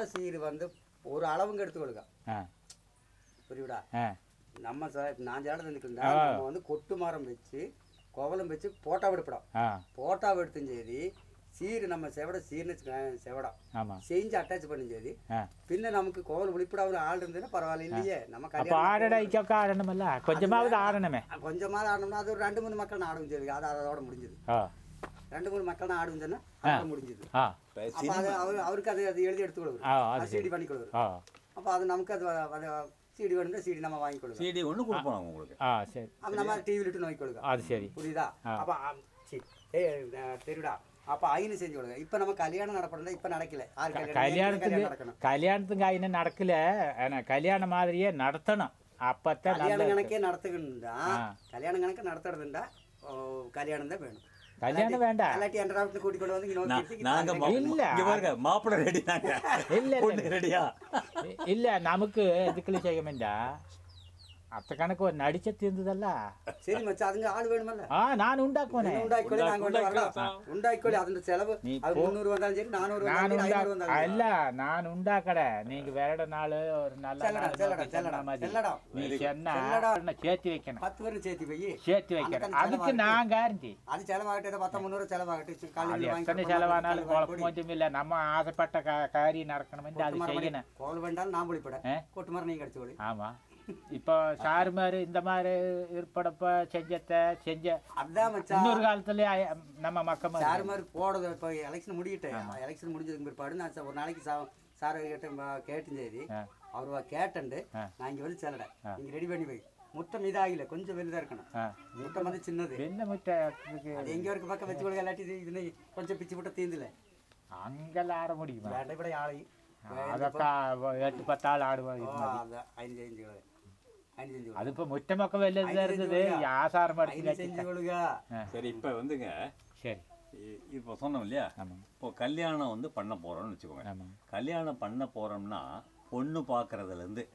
செவட சீர் வந்து ஒரு அளவுங்க எடுத்துக்கொள்ளுங்க ஆ புரியுடா ஆ நம்ம ச- நான் சேட தந்துக்கிட்டா நம்ம வந்து கொட்டு மரம் வச்சு கோவலம் வச்சு போட்டா விடுப்படும் ஆ போட்டா எடுத்தும் சரி சீர் நம்ம செவட சீர்னு வச்சுக்கோங்க, செவடம் ஆமாம் செஞ்சு அட்டாச் பண்ணும் சரி ஆ பின்ன நமக்கு கோவல் விழிப்படாத ஆள் இருந்ததுன்னா பரவாயில்ல இல்லையே நம்ம அப்போ கல்யாணம் ஆடடைக்கொക്കെ ஆடணுமல்ல கொஞ்சமாவது ஆடணுமே கொஞ்சமாக ஆடணும்னா அது ஒரு ரெண்டு மூணு மக்கள் ஆடும் சரி அது அதோட முடிஞ்சது ஆ ரெண்டு மூணு மக்கள் தான் ஆடும் சொன்னா அதோட முடிஞ்சது ஆ அப்போ அது அவர் அவருக்கு அது அது எழுதி எடுத்து கொடுக்குறோம் ஆ அது சிடி பண்ணி கொடுக்குறோம் ஆ அப்போ அது நமக்கு அது அது சிடி வேணும்னா சிடி நம்ம வாங்கி கொடுக்குறோம் சிடி ஒன்று கொடுப்போம் உங்களுக்கு ஆ சரி அப்போ நம்ம டிவியில் இட்டு நோக்கி கொடுக்குறோம் அது சரி புரியுதா அப்போ சரி ஏ தெரியுடா அப்போ ஐனு செஞ்சு கொடுங்க இப்போ நம்ம கல்யாணம் நடப்படல இப்போ நடக்கல ஆறு கல்யாணம் ஏழு கல்யாணத்துக்கு கல்யாணம் நடக்கணும் கல்யாணத்துக்கு அதில் நடக்கல ஆனால் கல்யாணம் மாதிரியே நடத்தணும் அப்பத்தான் கல்யாணம் நல்லது கணக்கே நடத்துக்குண்டா ஆ. கல்யாணம் கணக்கு நடத்துறதுண்டா ஓ, கல்யாணம் தான் வேணும் கல்யாணம் வேண்டாம் இல்லாட்டி என் ராவத்தில் கூட்டிக் கொண்டு வந்து இங்க நோக்கி வச்சு நாங்க இங்க மா- இல்ல. இங்க பாருங்க மாப்பிள்ளை ரெடி நாங்க இல்ல, பொண்ணு ரெடியா இ- இல்ல நமக்கு இதுக்குள்ள செய்ய வேண்டாம் அத்த கணக்கு ஒரு நடிச்ச தீர்ந்ததல்ல சரி மச்சான் அதுங்க ஆள் வேணுமல்ல ஆ நான் உண்டாக்குவேனே உண்டாக்கி நாங்க கொண்டு வரலாம் உண்டாக்கி அதோட செலவு நீ அது போ. முந்நூறு வந்தாலும் சரி நானூறு நான் வந்தாலும் உண்டா ஐநூறு வந்தாலும் சரி. இல்ல நான் உண்டாக்கட நீங்க வேற நாள் ஒரு நல்ல செல்லடா, நாள் செல்லடா, நோக்கி செல்லடா, சொன்ன மாதிரி. செல்லடா. நீ சொன்னா செல்லடா. என்ன சேர்த்து வைக்கணும் பத்து பேரும் சேர்த்து போய் சேர்த்து வைக்கிறேன் அன்னைக்கு அதுக்கு செலவாகுது. நான் கேரண்டி அது செலவாகட்டும் ஏதோ பத்தா முந்நூறு செலவாகட்டும் அது காலையில் வாங்கி எத்தனை கொடுப்போம், செலவானாலும் செலவாகி குழப்பம் ஒன்றும் இல்லை நம்ம ஆசைப்பட்ட கா- காரியம் நடக்கணும்னு அது கொட்டு மரம் செய்யணும் கோல் வேண்டாலும் நான் பொழிப்பட ஆ? கொட்டு மரம் நீங்க அடிச்சு கொடு ஆமா இப்போ சாரு மாதிரி இந்த மாதிரி ஏற்படப்ப செஞ்சத்த செஞ்ச அதான் மச்சான் இன்னொரு காலத்துல அய- நம்ம மக்க மாதிரி சார் மாதிரி போடுறது இப்போ எலெக்ஷன் முடிக்கிட்டு எலெக்ஷன் முடிஞ்சதுக்கு பிற்பாடு நான் சா- ஒரு நாளைக்கு சா சார் கிட்ட ம- கேட்டேன் சரி ஆ. அவர் கேட்டண்டு ஆ. நான் இங்கே வந்து செல்லடேன் நீங்கள் ரெடி பண்ணி வை முட்டம் இதாகல கொஞ்சம் வெளிதாக இருக்கணும் ஆ. முட்டம் வந்து சின்னது என்ன முட்டைக்கு அது எங்கே இருக்க பக்கம் வச்சு கொடுக்க இல்லாட்டி இது இது கொஞ்சம் பிச்சு விட்ட தீந்துல அங்கெல்லாம் ஆட முடியுமா வேண்டை விட ஆளை അതൊക്കെ എട്ട് പത്താൾ ആടുവാ அதான் ஐந்து செஞ்சு கொடு ஐந்து செஞ்சு கொடு അതിപ്പോ മുറ്റമൊക്കെ വലുതാ ഇരുന്നത് ഈ ആസാറ് ஐந்து മടിച്ചില്ല செஞ்சு கொடுங்க சரி இப்போ வந்துங்க ശരി இ- இப்போ சொன்னோம் இல்லையா ஆமாம் இப்போ கல்யாணம் வந்து பண்ண போறோம்னு வச்சுக்கோங்க ஆமாம் கல்யாணம் பண்ண போறோம்னா பொண்ணு பார்க்கறதுல இருந்து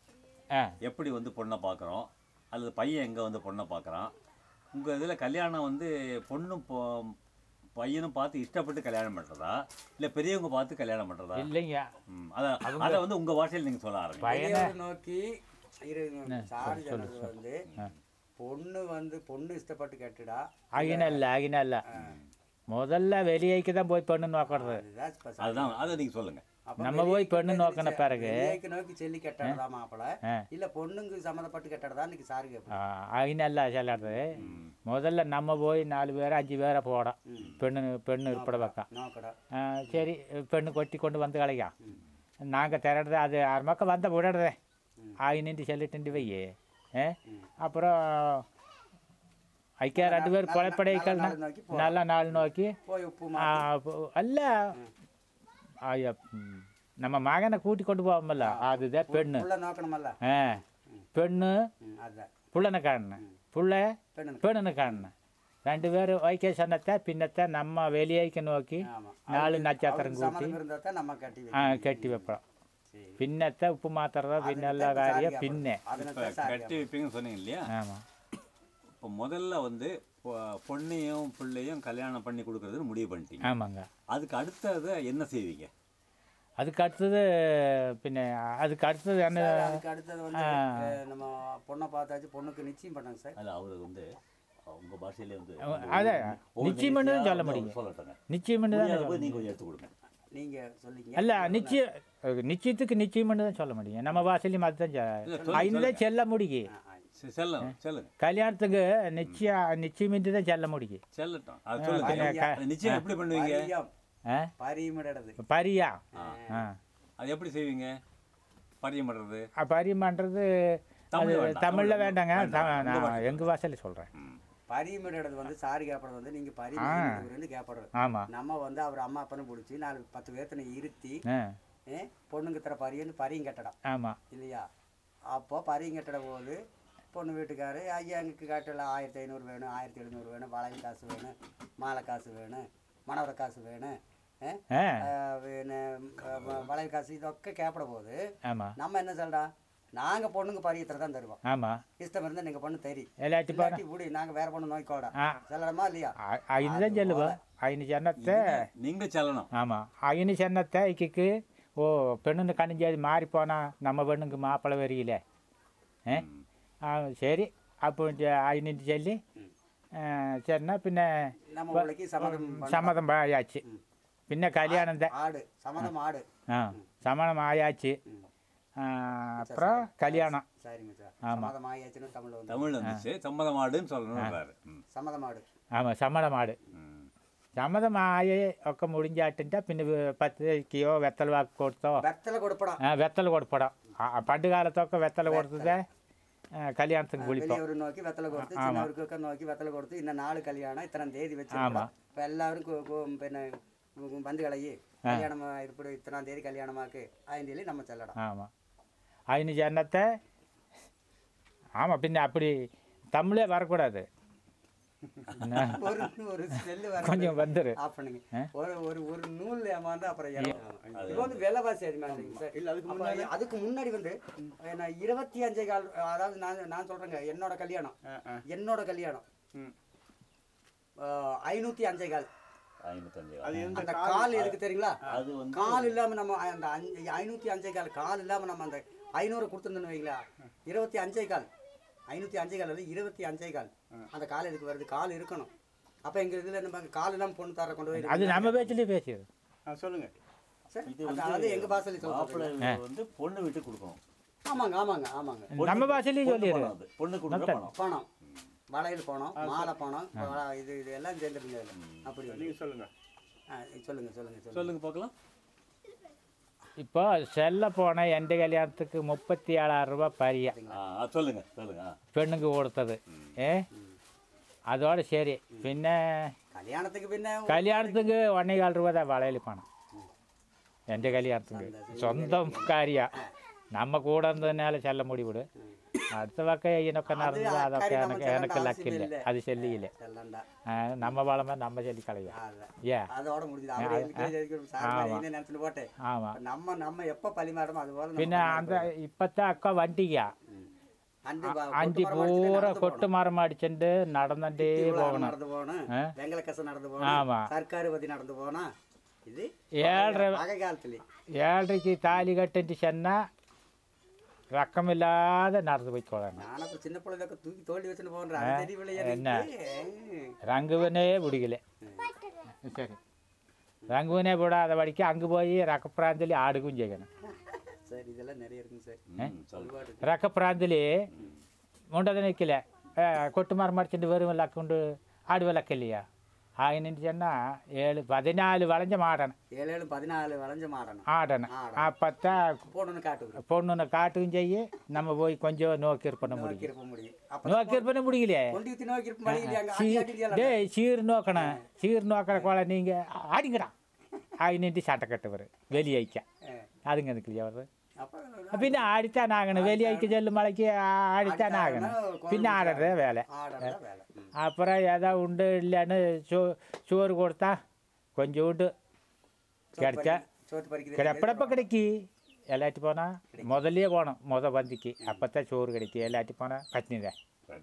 ஆ எப்படி வந்து பொண்ணை பார்க்குறோம் அல்லது பையன் எங்கே வந்து பொண்ணை பார்க்குறான் உங்கள் இதில் கல்யாணம் வந்து பொண்ணும் பொ- பையனும் பார்த்து இஷ்டப்பட்டு கல்யாணம் பண்ணுறதா இல்லை பெரியவங்க பார்த்து கல்யாணம் பண்ணுறதா இல்லைங்க ம் அதை அதை வந்து உங்கள் பாஷையில் நீங்கள் சொல்ல ஆரம்பிங்க பையனை பெரியவர் நோக்கி இரு சாரி சொன்னது வந்து பொண்ணு வந்து பொண்ணு இஷ்டப்பட்டு கேட்டுடா அகினல்ல அகினல்ல முதல்ல வெளியேக்கு தான் போய் பெண்ணு நோக்கிறது அதுதான் special. அதுதான் அதை நீங்கள் சொல்லுங்கள் அப்ப நம்ம போய் பெண்ணு நோக்கின பிறகு வெளியேக்கு நோக்கி செல்லி கெட்டடா மாப்பிள ஆ. இல்ல பொண்ணுங்க சம்மந்தப்பட்டு கெட்டடா இன்னைக்கு சாரு கேட்போம் அகினல்ல சொல்லுறது முதல்ல நம்ம போய் நாலு பேரை அஞ்சு பேரை போடும் பெண்ணு பெண்ணு உட்பட பக்கம் நோக்கடா ஆ, சரி பெண்ணு கொட்டி கொண்டு வந்து கலைക്കാം நாங்கள் திரடுறது அது ஆறு பக்கம் வந்த விடுறதே ஆயினிட்டு சொல்லிட்டு வையே ஏ அப்புறம் ஐக்கியா ரெண்டு பேர் கொலைப்படைகள் நாள் நோக்கி போ. நல்ல நாள் நோக்கி போய் உப்பு ஆ, அப்போ- அல்ல ஐயா, ம், நம்ம மகனை கூட்டி கொண்டு போவோம்ல அதுதான் பெண்ணு உள்ள நோக்கணுமல்ல ஆ பெண்ணு ம், அதுதான் புள்ளனை காணணும் புள்ள பெண்ணு பெண்ணு காணணும் ரெண்டு பேரும் வைக்க சொன்னத்தை பின்னத்தை நம்ம வெளியேக்கு நோக்கி ஆமா நாலு நட்சத்திரம் அவருக்கு கூட்டி சம்மதம் இருந்தா தான் நம்ம கட்டி ஆ வைக்கணும். கட்டி வைப்போம் சரி பின்னத்தை உப்பு மாத்துறதா பின்னெல்ல காரியம் பின்னே இப்போ அதனால சாரி கட்டி வைப்பீங்கன்னு சொன்னீங்க இல்லையா ஆமாம் இப்போ முதல்ல வந்து பொ- பொண்ணையும் பிள்ளையும் கல்யாணம் பண்ணி கொடுக்கறதுன்னு முடிவு பண்ணிட்டீங்க ஆமாங்க அதுக்கு அடுத்தது என்ன செய்வீங்க அதுக்கு அடுத்தது பின்ன அதுக்கு அடுத்தது என்ன அதுக்கு அடுத்தது வந்து அஹ், நம்ம பொண்ணை பார்த்தாச்சு பொண்ணுக்கு நிச்சயம் பண்ணாங்க சார் அது அவர் வந்து உங்க பாஷையிலே வந்து அதே ஒரு நிச்சயம் பண்ணி தான் சொல்ல நிச்சயம் முடியும் சொல்லட்டுங்க நிச்சயம் பண்ணி தான் புரியாத போது நீங்க கொஞ்சம் எடுத்து கொடுங்க நீங்க சொல்லிங்க அல்ல நிச்சயம் நிச்சயத்துக்கு நிச்சயம் பண்ணி தான் சொல்ல முடியும் நம்ம வாசலையும் அதுதான் சொல்லுங்க, ஐந்து செல்ல முடியும் ஆ, ஆ. சரி, செல்லுங்க செல்லுங்க கல்யாணத்துக்கு நிச்சயம் நிச்சயமின்றி தான் செல்ல முடியும் செல்லட்டும் அது சொல்லுங்க க- அது நிச்சயம் எப்படி பண்ணுவீங்க பரியம் ஆ பரிமிடது பரியா ஆ அது எப்படி செய்வீங்க பரியம் பண்றது ஆ, பரியம் பண்ணுறது தமிழ்ல அது வேண்டாம், தமிழில் தமிழ்ல வேண்டாங்க வேண்டாம். த- உங்க நான் பாஷையில எங்கள் வாசலில் சொல்கிறேன் ம். பரிமிடது வந்து சாரி கேப்படுறது வந்து நீங்க பரிமிடு கேப்படுறது ஆமாம் நம்ம வந்து அவர் அம்மா அப்பனை பிடிச்சி நாலு பத்து பேர்த்தனை இருத்தி ஆ ஏ, பொண்ணுங்க தர பரியன்னு பரியும் கட்டடம் ஆமாம் இல்லையா அப்போ பரியும் கட்டட போது பொண்ணு வீட்டுக்காரு ஐயா எங்களுக்கு காட்டில் ஆயிரத்தி ஐநூறு வேணும் ஆயிரத்தி எழுநூறு வேணும் வளையல் காசு வேணும் மாலை காசு வேணும் மணவர காசு வேணும் ஏ, ஆ ஆஹ் வேணும், வ- வளையல் காசு இதொക്കെ கேப்பட போது ஆமாம் நம்ம என்ன சொல்றோம் நாங்க பொண்ணுங்க பரியத்தில் தான் தருவோம் ஆமாம் இஷ்டம் இருந்தால் நீங்க பொண்ணு தெரி எல்லாட்டி பாரு இல்லாட்டி விடு நாங்க வேற பொண்ணு நோய்க்கோட ஆ சொல்லலாமா இல்லையா ஐந்து தான் சொல்லுவோம் ஐந்து చెన్నத்தை நீங்க செல்லணும் ஆமாம் ஐந்து చెన్నத்தை இக்கிக்கு ஓ பெண்ணுன்னு கணிஞ்சாது மாறி போனால் நம்ம பெண்ணுக்கு மாப்பிள்ளை வரியில ஏ ஆ, சரி அப்போ ஐநூற்றி சொல்லி ஆ, சரிண்ணா பின்ன நம்ம உலகி சம்மதம் பண்ண- சம்மதம் ஆயாச்சு பின்ன கல்யாணம் தான் ஆடு சம்மதம் ஆடு ஆ சம்மதம் ஆயாச்சு ம். ஆ, அப்புறம் கல்யாணம் சரிங்க சார் ஆமா. சம்மதம் ஆயாச்சுன்னு தமிழ்ல வந்து தமிழ் வந்துச்சு சம்மதம் ஆடுன்னு சொல்லணுன்றாரு ம். சம்மதம் ஆடு ஆமாம் சம்மதம் ஆடு ம். சம்மதம் ஆகி ఒక్క முடிஞ்சாட்டுంటే పిన్న పత్తికియో వెత్తలు వాకు కొడుతో வெத்தலை கொடுப்படம் వెత్తలు కొడపడం పండుగలతో వెత్తలు కొడుతుందే கல்யாணத்துக்கு குளிப்போம் பெரியவர் நோக்கி வெத்தலை கொடுத்து சின்னவருக்கு நோக்கி வெத்தலை கொடுத்து இந்த நாலு கல்யாணம் இத்தனை தேதி வச்சிருக்கோம் இப்போ எல்லாரும் கு- கு- பின்ன கு- வந்து கலையி கல்யாணம் இப்படி இத்தனாம் தேதி கல்யாணமாக்கு ஐந்தேதி நம்ம செல்லலாம் ஆமாம் ஐநூறு ஜன்னத்தை ஆமாம் பின்ன அப்படி தமிழே வரக்கூடாது ஒரு ஒரு ஸ்மெல்லு வர கொஞ்சம் வந்துரு ஆஃப் பண்ணுங்க ஒரு ஒரு ஒரு நூல் ஏமாந்து அப்புறம் இறங்கும். இது வந்து விலைவாசி அதிகமாக சார் இல்லை அதுக்கு முன்னாடி அதுக்கு முன்னாடி வந்து நான் இருபத்தி அஞ்சே கால் அதாவது நான் நான் சொல்றேங்க என்னோட கல்யாணம் என்னோட கல்யாணம் ஐநூற்றி அஞ்சே கால் ஐநூத்தஞ்சு அந்த கால் எதுக்கு தெரியுங்களா அது வந்து கால் இல்லாம நம்ம அந்த அஞ்சு ஐநூற்றி அஞ்சே கால் கால் இல்லாம நம்ம அந்த ஐநூறு கொடுத்துருந்தோன்னு வைங்களா இருபத்தி அஞ்சே கால் ஐநூற்றி அஞ்சே கால் அது இருபத்தி அஞ்சே கால் அந்த கால் எதுக்கு வருது கால் இருக்கணும் அப்போ எங்கள் இதில் நம்ம கால் இல்லாமல் பொண்ணு தர கொண்டு போய் அது நம்ம பேச்சிலே பேசியது சொல்லுங்க சார், இது அது- அது எங்க பாசையில மாப்பிள்ளை சொல்றேன் வந்து பொண்ணு விட்டு கொடுக்கணும் ஆமாங்க ஆமாங்க ஆமாங்க நம்ம பாஷையிலேயே பொண்ணு சொல்லிடு பணம் அது. பொண்ணு கொடுக்குற பணம் பணம் வளையல் பணம் மாலை பணம் வள- இது இது எல்லாம் சேர்ந்துருங்க இதுல. அப்படி வந்து. நீங்க சொல்லுங்க ஆ, சொல்லுங்க சொல்லுங்க சொல்லுங்க சொல்லுங்க பார்க்கலாம் இப்போ செல்ல போன எந்த கல்யாணத்துக்கு முப்பத்தி ஏழாயிரம் ரூபாய் பரியா ஆ அது சொல்லுங்க சொல்லுங்க ஆ. பெண்ணுக்கு கொடுத்தது ஏ அதோட சரி பின்ன கல்யாணத்துக்கு பின்ன கல்யாணத்துக்கு ஒன்னே கால் ரூபா தான் வளையல் பணம் എൻ്റെ കല്യാണത്തിന് സ്വന്തം കാര്യ നമ്മ കൂടെ ഇരുന്നതിനാல ചെല്ല മുടിവിട് അടുത്ത വക്ക ഇതിനൊക്കെ നടന്നത് അതൊക്കെ എനക്ക് എനക്ക് ലക്കില്ല അത് ചെല്ലിയില്ല செல்லண்டா നമ്മ വളമ നമ്മ ചൊല്ലി കളയുക அதான். ஏ அதோட முடிஞ்சது அவர் எதுக்கு எதுக்கு சார் மாதிரி என்ன நினைச்சுட்டு போட்டேன் ஆமா நம்ம நம்ம எப்ப பழிமாறோமோ அது போல நம்ம പിന്നെ അന്ത ഇപ്പത്തെ അക്ക വണ്ടിക്ക ம். அஞ்சு ப- അഞ്ചി கொட்டு மரம் அடிச்சுட்டு പൂര நடந்து കൊട്ടുമരം അടിച്ചിട്ട് നടന്നേ போகணும். പോകണം நடந்து போகணும் ஆ? வெங்கலக்கசம் நடந்து ஆமா. போகணும் சர்க்காரு பத்தி நடந்து போனா இது ഏഴര பகை காலத்துல ഏഴരയ്ക്ക് താലി കെട്ടിട്ട് ചെന്ന റക്കമില്ലാതെ നടന്നു പോയിക്കോളണം நான் அப்ப சின்ன பிள்ளைக்கு தூக்கி தோண்டி வச்சுட்டு போன்றேன் அது தெரியவில்லை என்ன? எனக்கு ரங்குவனே பிடிக்கல சரி ரங்குவனே விடாத வடிக்கு அங்கே போய் ரக்கப்பிராந்திலி ஆடுக்கும் செய்யணும் சார் இதெல்லாம் நிறைய இருக்குங்க சார் ம் சொல்லுங்க రకప్రాంతులి ఉండదు నెక్కిలే కొట్టుమార మడిచిండు వెరువు లక్కుండు ఆడు లెక్కలియా ఆయన చెన్న ఏడు పదినాలు వళంజ మాడను ஏழு ஏழு பதினாலு வளைஞ்சு மாடணும் ஆடணும் அப்பத்த போடணும்னு காட்டு பொண்ணுன்னு காட்டும் செய்ய நம்ம போய் கொஞ்சம் நோக்கி இருப்பண்ண முடியும் நோக்கி இருப்ப முடியும் அப்ப நோக்கி இருப்பண்ண முடியலையே கொண்டு ஊத்தி நோக்கி இருப்ப முடியலையா அங்க சீ- அடி அடிக்கலாம் டேய் சீர் நோக்கணும் சீர் நோக்கிற கோல நீங்கள் ஆடிங்கடா ஆயினிட்டு சட்டை கட்டுவார் வெளியைக்க அதுங்க எதுக்கு அவர் அப்ப പിന്നെ ആടിത്താൻ ആകണം വെളിയായിക്ക് ചെല്ലും മലയ്ക്ക് ആടിത്താൻ ആകണം പിന്നെ ആടരുത് വേല ஆடணும் வேலை ம். அப்புறம் ஏதோ உண்டு இல்லைன்னு சோ சோறு கொடுத்தா கொஞ்சோண்டு கிடைச்சா சோத்து பறிக்குது கிடைப்படப்ப கிடைக்கி எல்லாட்டி போனால் முதல்லையே போகணும் முத பந்திக்கு அப்போத்தான் சோறு கிடைக்கும் எல்லாட்டி போனால் பட்னிதான்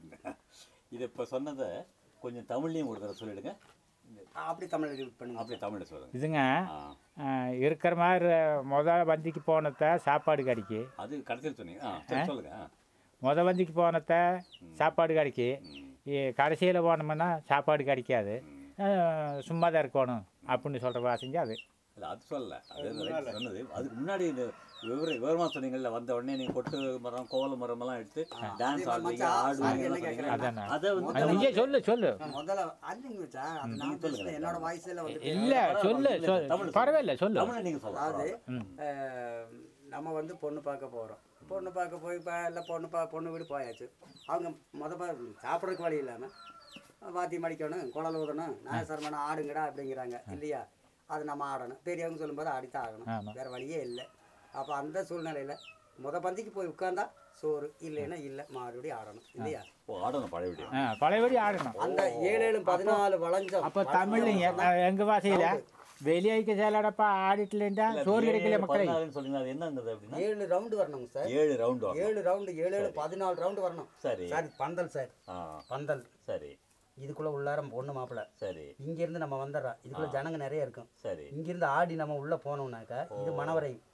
இது இப்போ சொன்னதை கொஞ்சம் தமிழ்லையும் ஒரு தடவை சொல்லிடுங்க அப்படி தமிழ் இது பண்ணுங்க அப்படியே தமிழ்ல சொல்லுங்க இதுங்க ஆ ஆ, இருக்கிற மாதிரி முத பந்திக்கு போனத சாப்பாடு கிடைக்கி அது கடைசியில் சொன்னீங்க ஆ சரி சொல்லுங்க ஆ. முத பந்திக்கு போனத சாப்பாடு கிடைக்கி கடைசியில் போனோம்னா சாப்பாடு கிடைக்காது ஆ, சும்மா தான் இருக்கணும் அப்படின்னு சொல்கிற வாசிங்க அது இல்ல அது சொல்லல அது right சொன்னது அதுக்கு முன்னாடி இந்த விவர விவரமா சொன்னீங்கல்ல வந்த உடனே நீங்க கொட்டு மரம் கோல மரம் எல்லாம் எடுத்து டான்ஸ் ஆடுவீங்க மச்சான், ஆடுவீங்க என்ன எல்லாம் கேக்குறேன்? சொன்னீங்க. அதானே. அதை வந்து அது நீயே சொல்லு சொல்லு முதல்ல அல்லைங்க வச்சா அது நான் பேசுறேன் என்னோட வாய்ஸ்ல வந்து இல்லை சொல்லு சொல்லு பரவாயில்ல சொல்லு தமிழ்ல நீங்க அதாவது சொல்லலாம் அஹ், நம்ம வந்து பொண்ணு பார்க்க போகிறோம் பொண்ணு பார்க்க போய் இப்போ எல்லாம் பொண்ணு பா பொண்ணு வீடு போயாச்சு அவங்க முத பா சாப்பிட்றதுக்கு வழி இல்லாமல் வாத்தியம் அடிக்கணும் குழல் ஊதணும் நாயசரமான ஆடுங்கடா அப்படிங்கிறாங்க இல்லையா அது நம்ம ஆடணும் பெரியவங்க சொல்லும்போது ஆடித்தான் ஆமா. ஆகணும் வேறு வழியே இல்லை அப்போ அந்த சூழ்நிலையில் முத பந்திக்கு போய் உட்காந்தா சோறு இல்லைன்னா இல்லை மறுபடியும் ஆடணும் இல்லையா ஓ ஆடணும் பழைய வீடியோ ஆ பழையபடி ஆடணும் அந்த ஏழு ஏழு பதினாலு வளைஞ்சம் அப்போ தமிழ்லைங்க எங்கள் பாஷையில் வெளியாய்க்கு சேலடப்பா ஆடிட்டுலேண்டா சோறு கிடைக்கல மக்களே பதினாறுன்னு சொன்னீங்க அது என்னங்கிறது அப்படின்னா ஏழு ரவுண்டு வரணுங்க சார் ஏழு ரவுண்ட் வரும் ஏழு ரவுண்டு ஏழு ஏழு பதினாலு ரவுண்டு வரணும் சரி சார் பந்தல் சார் ஆ பந்தல் சரி இதுக்குள்ள உள்ளாரம் பொண்ணு மாப்பிள்ள சரி இங்க இருந்து நம்ம வந்துடுறோம் இதுக்குள்ள ஜனங்க நிறைய இருக்கும் சரி இங்கிருந்து ஆடி நம்ம உள்ள போனோம்னாக்கா இது மணவரை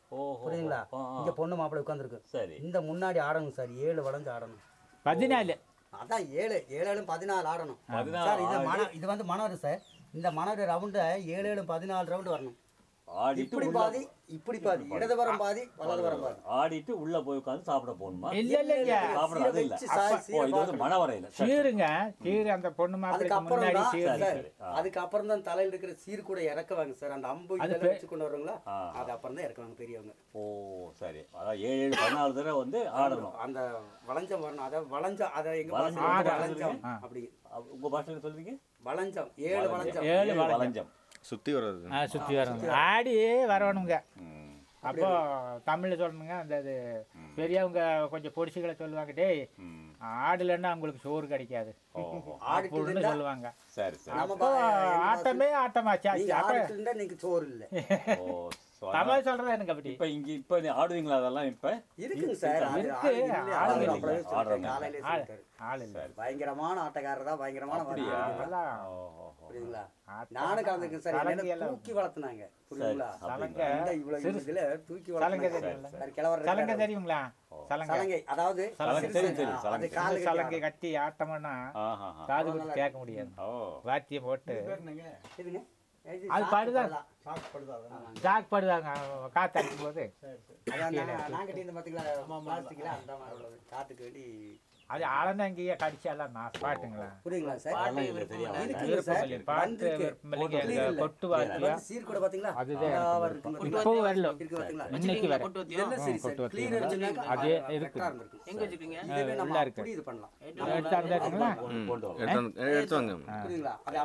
ஓஹோ புரியுதுங்களா ஆ, ஆ. இங்க பொண்ணு மாப்பிள்ளை உட்காந்துருக்கு சரி இந்த முன்னாடி ஆடணும் சார் ஏழு வளைஞ்சு ஆடணும் பதினாலு அதான் ஏழு ஏழு ஏழு பதினாலு ஆடணும் பதினாலு சார் இது மன இது வந்து மனோரு சார் இந்த மனோரு ரவுண்டு ஏழு ஏழு பதினாலு ரவுண்டு வரணும் ஆடிட்டு இப்படி உள்ள பாதி இப்படி பாதி இடதுபுறம் பாதி வலதுபுறம் பாதி ஆடிட்டு உள்ள போய் உட்காந்து சாப்பிட போகணுமா இல்ல இல்லைங்க சாப்பிட அது இல்ல வச்சு சாய் ஓ சீரை இது வந்து மணவரையில சரி, சீருங்க சீரு அந்த பொண்ணு மாப்பிள்ளைக்கு அதுக்கப்புறம் முன்னாடி தான் சீரு சார் சரி, ஆ. அதுக்கப்புறம் தான் தலையில இருக்கிற சீர் கூட இறக்குவாங்க சார் அந்த அம்பு அது இதெல்லாம் வச்சு கொண்டு வருவாங்களா ஆ. அது அப்புறம் தான் இறக்குவாங்க பெரியவங்க ஓ சரி அதான் ஏழு ஏழு பதினாலு தடவை வந்து ஆடணும் அந்த வளைஞ்சம் வரணும் அதை வளைஞ்சம் அதை எங்க வளைஞ்சம் பாஷையில ஆட. வளைஞ்சம் ஆ. அப்படி அ- உங்க பாஷையில சொல்றீங்க வளைஞ்சம் ஏழு வளைஞ்சம் ஏழு ஏழு வளைஞ்சம். வளைஞ்சம் சுற்றி வர்றது ஆ சுற்றி வரணுங்க ஆடி வரணுங்க ம். அப்போ தமிழில் சொல்லணுங்க அந்த இது பெரியவங்க கொஞ்சம் பொடிசுகளை சொல்லுவாங்க டேய் ம். ஆடலைன்னா அவங்களுக்கு சோறு கிடைக்காது ஓஹோ ஆடிட்டு அப்படின்னு இருந்தா சொல்லுவாங்க சரி சரி நம்ம அப்போ பா- என்ன ஆட்டமே ஆட்டமாச்சாச்சு நீங்க அப்போ ஆடிட்டு இருந்தா நீங்க சோறு இல்ல ஓ so தமிழ் சொல்றது எனக்கு அப்படி இப்ப இங்க இப்ப நீ ஆடுவீங்களா அதெல்லாம் இப்ப இருக்குங்க சார் அது இருக்கு. ஆள் இல்லையா? ஆள் அவர் இல்லை. அப்படியே சொல்லிட்டாரு. ஆடுறாங்க. காலையிலே ஆள் சொல்லிட்டாரு. ஆள் இல்லை பயங்கரமான ஆட்டக்காரர் தான் பயங்கரமான அப்படியா? வாத்தியார். அதெல்லாம் ஓஹோ புரியுதுங்களா ஆட்டம் நானும் கலந்துருக்கேன் சார் சலங்கை என்ன எல்லாம் தூக்கி வளர்த்துனாங்க புரியுதுங்களா சலங்க இந்த இவ்வளவு இதுல தூக்கி சலங்கை வளர்த்துனாங்க தெரியுங்களா சார் கிழவர் சலங்கை இருக்காரு. தெரியுங்களா சலங்கை சலங்கை அதாவது சலங்கை சிறு தெரியும், சலங்கை. தெரியும், அது சலங்கை. காலு கட்டி சலங்கை கட்டி ஆட்டம்னா ஆஹா காது கொடுத்து கேட்க முடியாது ஓ வாத்தியம் போட்டு இதுங்க. இது அது சாக்கு படுதான். படுதா. சாக்கு படுதா, அதான். ஜாக் படுவாங்க காற்று அடிக்கும் போது அதான் நான் நான் கட்டியிருந்தேன் பாத்தீங்களா, பிளாஸ்டிக்ல அந்த மாதிரி உள்ளது. காத்துக்கு வேண்டி அது அளந்தங்கேயே கடிச்சாலாம் நான் பாட்டுங்களா புரியுதுங்களா சார் அதெல்லாம் எங்களுக்கு தெரியாது இருக்குங்க விருப்பம் சார். இல்லை பாட்டு வந்திருக்கு. விருப்பம் இல்லைங்க clear இந்த இல்ல. கொட்டு அது வாத்தியம் வந்து சீர் கூட பாத்தீங்களா அதுதான் அழகா இருக்கு பாத்தீங்களா? இப்போ வரல இருக்கு பாத்தீங்களா? இன்னைக்கு வர இதெல்லாம் சரி சார். கொட்டு clear இருந்துச்சுன்னாக்கா அது அது இருக்கு. correct ஆ இருந்திருக்கும். எங்க வச்சிருக்கீங்க இதுவே நம்ம உள்ள இருக்கு. அப்படி இது பண்ணலாம் எடுத்து அந்த இருக்குங்களா கொண்டு வரோம் எடுத்து வந்து எடுத்து வாங்க புரியுதுங்களா அது